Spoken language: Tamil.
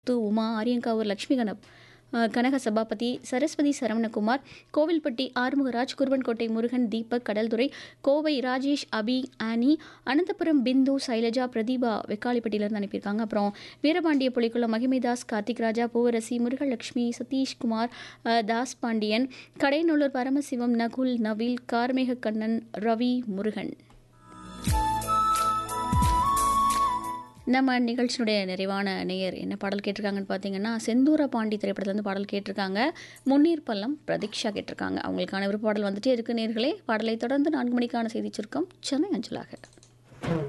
து உமா ஆரியங்காவூர் லட்சுமி கணப் அஹ், கனக சபாபதி சரஸ்வதி சரவணகுமார் கோவில்பட்டி ஆறுமுகராஜ் குருவன்கோட்டை முருகன் தீபக் கடல்துறை கோவை ராஜேஷ் அபி ஆனி அனந்தபுரம் பிந்து சைலஜா பிரதீபா வெக்காளிப்பட்டியிலேருந்து அனுப்பியிருக்காங்க அப்புறம் வீரபாண்டிய புலிக்குளம் மகிமைதாஸ் கார்த்திக் ராஜா பூவரசி முருகலட்சுமி சதீஷ்குமார் அஹ், தாஸ் பாண்டியன் கடைநல்லூர் பரமசிவம் நகுல் நவீல் கார்மேக கண்ணன் ரவி முருகன் நம்ம நிகழ்ச்சியினுடைய நிறைவான நேயர் என்ன பாடல் கேட்டிருக்காங்கன்னு பார்த்தீங்கன்னா செந்தூர பாண்டி திரைப்படத்துலேருந்து பாடல் கேட்டிருக்காங்க முன்னீர் பள்ளம் பிரதீக்ஷா கேட்டிருக்காங்க அவங்களுக்கான விருப்ப பாடல் வந்துட்டே இருக்கு நேர்களே பாடலை தொடர்ந்து நான்கு மணிக்கான செய்தி சுருக்கம் சென்னை அஞ்சலாக